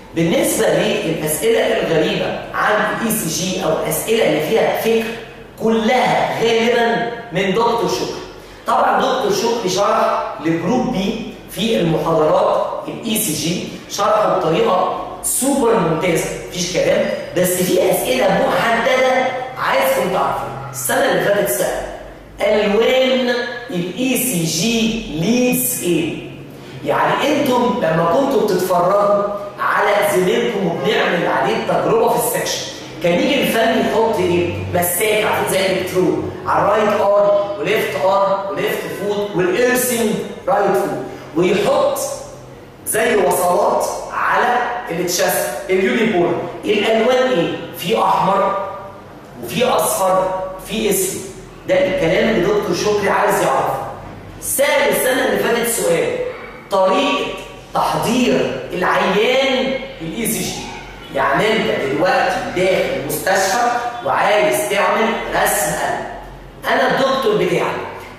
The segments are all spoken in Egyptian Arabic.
بالنسبه للاسئله الغريبه عن الاي سي جي او الاسئله اللي فيها فكر كلها غالبا من دكتور شكري طبعا دكتور شكري شرح لجروب بي في المحاضرات الاي سي جي شرحه بطريقه سوبر ممتازه مفيش كلام بس في اسئله محدده عايزكم تعرفوها السنه اللي فاتت سال الوان الاي سي جي ليدز ايه يعني انتم لما كنتوا بتتفرجوا على زميلكم وبنعمل عليه تجربه في السكشن كان يجي الفني يحط ايه؟ مساك عارفين زي الالكترون على الرايت ار وليفت ار وليفت فوت والارسنج رايت فوت ويحط زي وصلات على التشست اليونيبول الالوان ايه؟ في احمر وفي اصفر وفي اسود ده الكلام اللي دكتور شكري عايز يعرفه سأل السنه اللي فاتت سؤال طريقه تحضير العيان الاي سي جي يعني انت دلوقتي داخل المستشفى وعايز تعمل رسم قلب انا الدكتور بتاعك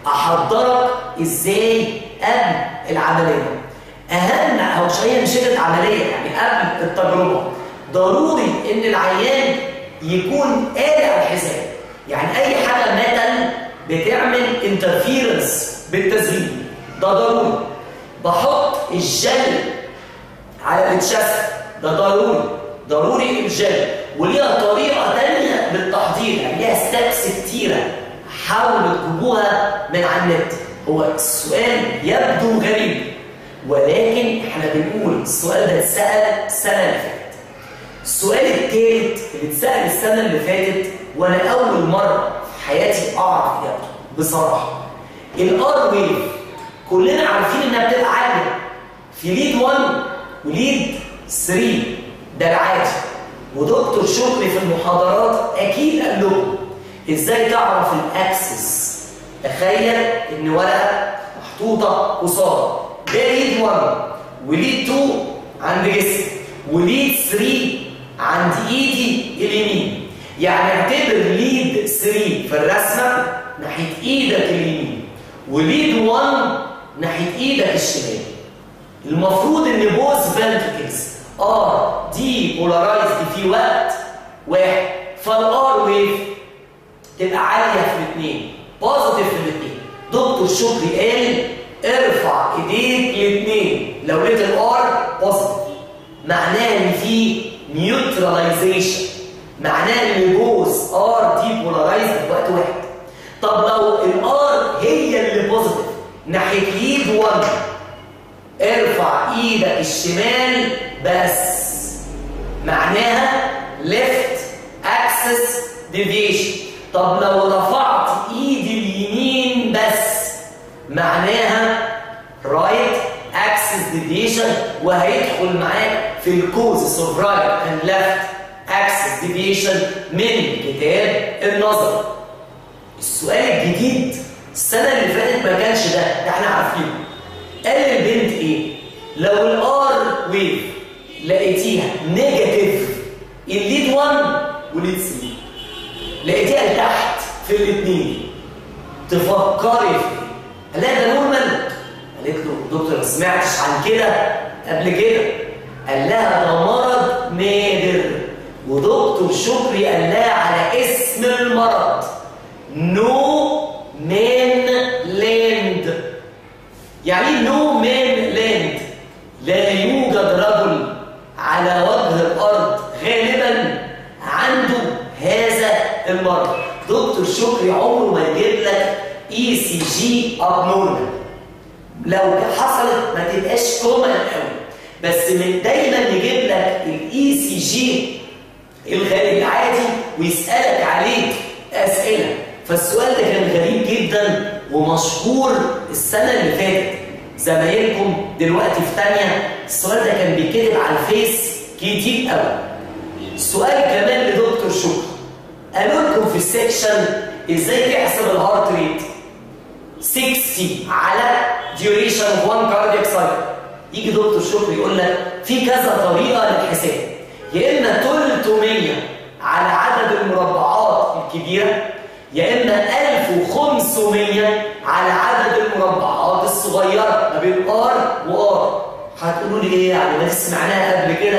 احضرك ازاي قبل العمليه اهم او مش هي مش فكره عمليه يعني قبل التجربه ضروري ان العيان يكون قالع الحزام يعني اي حاجه ميتال بتعمل انترفيرنس بالتزيين ده ضروري بحط الجل على التشست ده ضروري ضروري الجل وليها طريقه ثانيه للتحضير يعني ليها ستبس كتيره حاولوا تجيبوها من على النت هو السؤال يبدو غريب ولكن احنا بنقول السؤال ده اتسال السنه اللي فاتت السؤال الثالث اللي اتسال السنه اللي فاتت وانا اول مره في حياتي اعرف اجابته بصراحه الار ويف كلنا عارفين انها بتبقى عاليه في ليد 1 وليد 3 ده العادي ودكتور شكري في المحاضرات اكيد قال لكم ازاي تعرف الاكسس تخيل ان ورقه محطوطه قصاد ده ليد 1 وليد 2 عند جسمي وليد 3 عند ايدي اليمين يعني اعتبر ليد 3 في الرسمه ناحيه ايدك اليمين وليد 1 ناحيه ايدك الشمال المفروض ان بوز فنتكلز ار دي بولارايزد في وقت واحد فالار ويف تبقى عاليه في الاثنين بوزيتيف في الاثنين دكتور شكري قال ارفع ايديك الاثنين لو لقيت الار بوزيتيف معناه ان في نيوتراليزيشن معناه ان بوز ار دي بولارايزد في وقت واحد طب لو الار هي اللي بوزيتيف ناحيه ايد 1 ارفع ايدك الشمال بس معناها left axis deviation طب لو رفعت ايدي اليمين بس معناها right axis deviation وهيدخل معاك في الكوزس of right and left axis deviation من كتاب النظر السؤال الجديد السنة اللي فاتت ما كانش ده ده احنا عارفينه قال للبنت ايه لو الار ويف لقيتيها نيجاتيف الليد 1 وليد 3 لقيتيها لتحت في الاثنين تفكري في ايه قال لها ده نورمال قالت له دكتور ما سمعتش عن كده قبل كده قال لها ده مرض نادر ودكتور شكري قال لها على اسم المرض نو مان لاند يعني ايه نو مان لاند لا يوجد رجل على وجه الارض غالبا عنده هذا المرض دكتور شكري عمره ما يجيب لك اي سي جي ابنورمال لو حصلت ما تبقاش كومن قوي بس من دايما يجيب لك الاي سي جي العادي ويسالك عليه اسئله فالسؤال ده كان غريب جدا ومشهور السنه اللي فاتت زمايلكم دلوقتي في ثانيه السؤال ده كان بيتكتب على الفيس كتير قوي سؤال كمان لدكتور شكري قالوا لكم في السكشن ازاي تحسب الهارت ريت 60 على duration of one cardiac cycle يجي دكتور شكري يقول لك في كذا طريقه للحساب يا اما 300 على عدد المربعات الكبيره يا اما 1500 على عدد المربعات الصغيره ما بين ار وار هتقولوا لي ايه يعني ما سمعناها قبل كده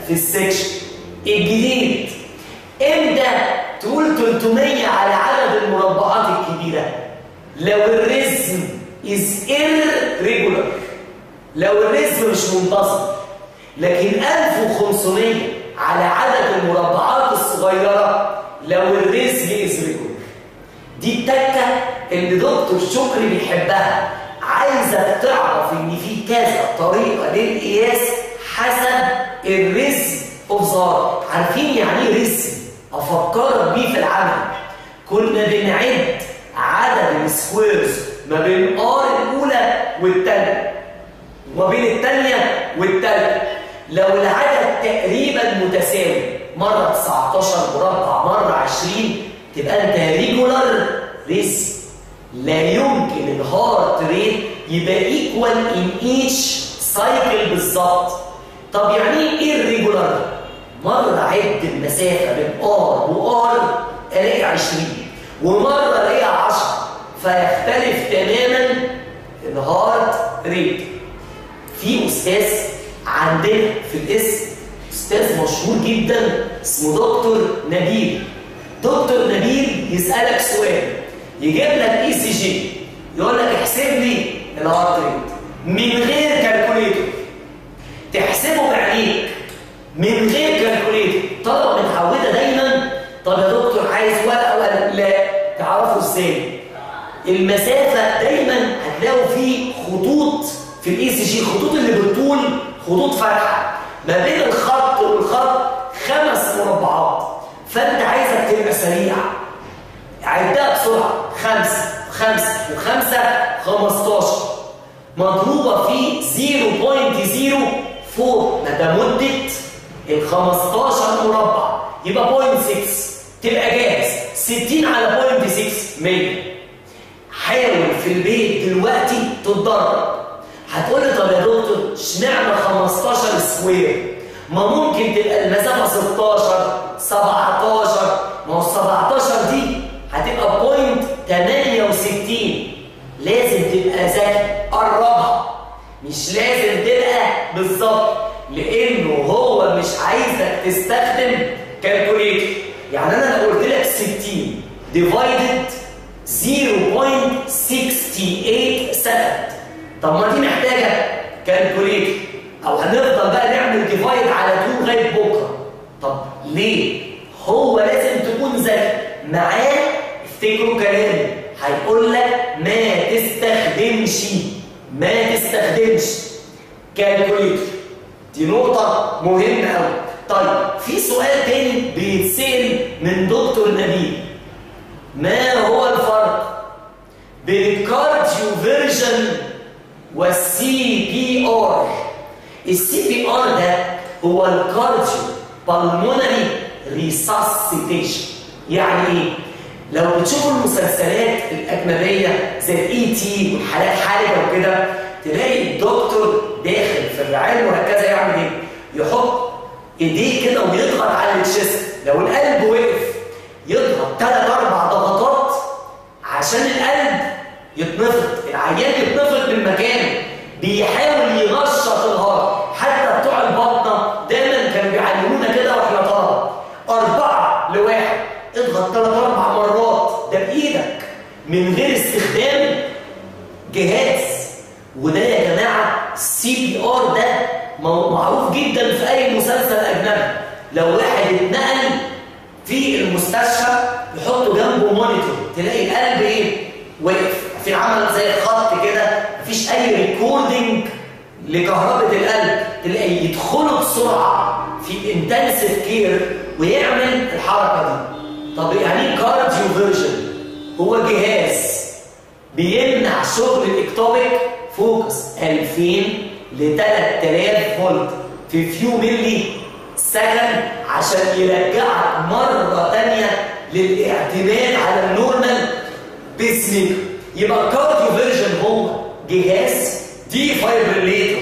في السكشن الجديد امتى تقول 300 على عدد المربعات الكبيرة لو الرزم is irregular لو الرزم مش منتظم لكن 1500 على عدد المربعات الصغيرة لو الرزم is regular دي التكة اللي دكتور شكري بيحبها عايزك تعرف ان في كذا طريقة للقياس حسب الرزم اوف ظهر عارفين يعني ايه رزم افكرك بيه في العمل كنا بنعد عدد السكويرز ما بين ار الاولى والثانيه وما بين الثانيه والثالثه لو العدد تقريبا متساوي مره 19 مربع مره 20 تبقى انت ريجولار ريسك لا يمكن الهارت ريت يبقى ايكوال ان ايتش سايكل بالظبط طب يعني ايه الريجولار مره عد المسافه بين ار وار الاقي 20 ومره الاقيها 10 فيختلف تماما الهارت ريت في استاذ عندنا في الاسم استاذ مشهور جدا اسمه دكتور نبيل دكتور نبيل يسالك سؤال يجيب لك اي سي جي يقول لك احسب لي الهارت ريت من غير كالكوليتر تحسبه بعينيك من غير كالكوليتر طلبه متعوده دايما طب يا دكتور عايز ورقه ولا لا تعرفوا ازاي المسافه دايما هتلاقوا فيه خطوط في الاي سي جي الخطوط اللي بالطول خطوط فاتحه ما بين الخط والخط خمس مربعات فانت عايزك تبقى سريع عدها بسرعه خمسه خمسه وخمسه 15 مضروبه في 0.04 ما ده مده ال 15 مربع يبقى 0.6 تبقى جاهز 60 على 0.6 100 حاول في البيت دلوقتي تتدرب هتقول لي طب يا دكتور اشمعنى 15 سكوير ما ممكن تبقى المسافه 16 17 ما هو 17 دي هتبقى بوينت 68 لازم تبقى ذكي قربها مش لازم تبقى بالظبط لانه هو مش عايزك تستخدم كالكوليتر يعني انا لو قلت لك 60 ديفايدد 0.68 سكند طب ما دي محتاجه كالكوليتر او هنفضل بقى نعمل ديفايد على 2 لغايه بكره طب ليه هو لازم تكون ذكي معاه افتكروا كلامي هيقول لك ما تستخدمش ما تستخدمش كالكوليتر دي نقطة مهمة قوي طيب في سؤال تاني بيتسأل من دكتور نبيل ما هو الفرق بين الكارديو فيرجن والسي بي ار السي بي ار ده هو الكارديو بالمونري ريساسيتيشن يعني ايه لو بتشوفوا المسلسلات الاجنبيه زي الاي تي والحالات حرجه وكده تلاقي الدكتور داخل في الرعايه المركزه يعمل ايه يحط ايديه كده ويضغط على الشيست لو القلب وقف يضغط ثلاث اربع ضغطات عشان القلب يتنفض العيان يتنفض من مكانه بيحاول ينشط الهارت حتى بتوع البطنه دايما كانوا بيعلمونا كده واحنا طلبه اربعه لواحد اضغط ثلاث اربع مرات ده بايدك من غير استخدام جهاز وده يا جماعه السي بي ار ده معروف جدا في اي مسلسل اجنبي لو واحد اتنقل في المستشفى يحطوا جنبه مونيتور تلاقي القلب ايه وقف في عمل زي الخط كده مفيش اي ريكوردنج لكهرباء القلب تلاقي يدخلوا بسرعه في الانتنسيف كير ويعمل الحركه دي طب يعني ايه كارديو فيرجن هو جهاز بيمنع شغل الاكتوبيك فوكس 2000 ل 3000 فولت في فيو ملي سكند عشان يرجعك مره ثانيه للاعتماد على النورمال بيسميكر يبقى الكارديو فيرجن هو جهاز دي فايبريليتور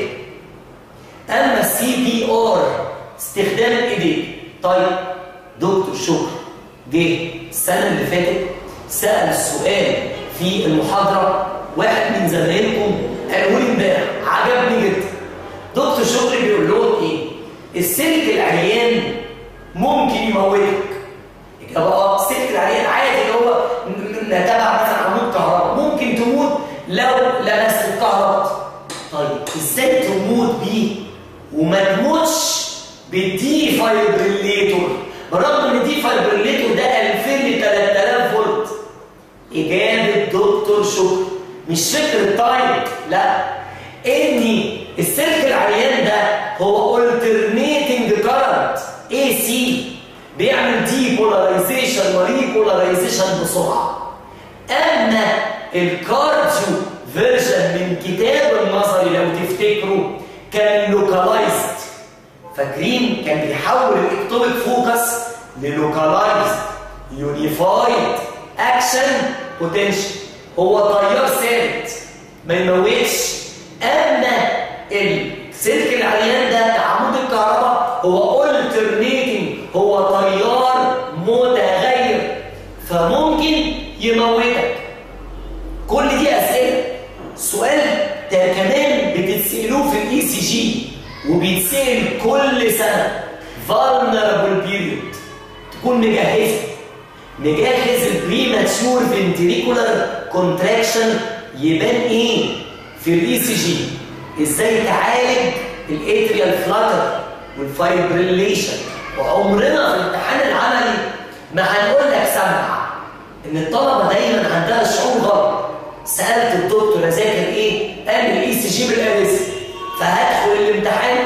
اما السي بي ار استخدام الايدين طيب دكتور شكر جه السنه اللي فاتت سال السؤال في المحاضره واحد من زمايلكم قالوا لي امبارح عجبني جدا دكتور شكري بيقول لهم ايه السلك العريان ممكن يموتك اجابه اه السلك العريان عادي اللي هو تبع مثلا عمود كهرباء ممكن تموت لو لمست الكهرباء طيب ازاي تموت بيه وما تموتش بالدي فايبريليتور برغم ان دي فايبريليتور ده 2000 ل 3000 فولت اجابه دكتور شكر مش فكره تايم لا ان السلك العريان ده هو alternating current AC بيعمل دي بولاريزيشن وري بولاريزيشن بسرعه اما الكارديو فيرجن من كتاب النظري لو تفتكروا كان لوكالايزد فاكرين كان بيحول الاكتوبيك فوكس للوكالايزد يونيفايد اكشن بوتنشال هو تيار ثابت ما يموتش اما السلك العريان ده كعمود الكهرباء هو alternating هو تيار متغير فممكن يموتك كل دي اسئله سؤال ده كمان بتتسالوه في الاي سي جي وبيتسال كل سنه vulnerable period تكون مجهزه نجهز البريماتشور فنتريكولار كونتراكشن يبان ايه في الاي سي جي ازاي تعالج الاتريال فلاتر والفايبريليشن وعمرنا في الامتحان العملي ما هنقول لك سمع ان الطلبه دايما عندها شعور غلط سالت الدكتور اذاكر ايه قال لي الاي سي جي بالاريزم فهدخل الامتحان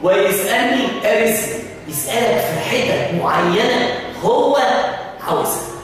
ويسالني اريزم يسالك في حتت معينه هو عاوزها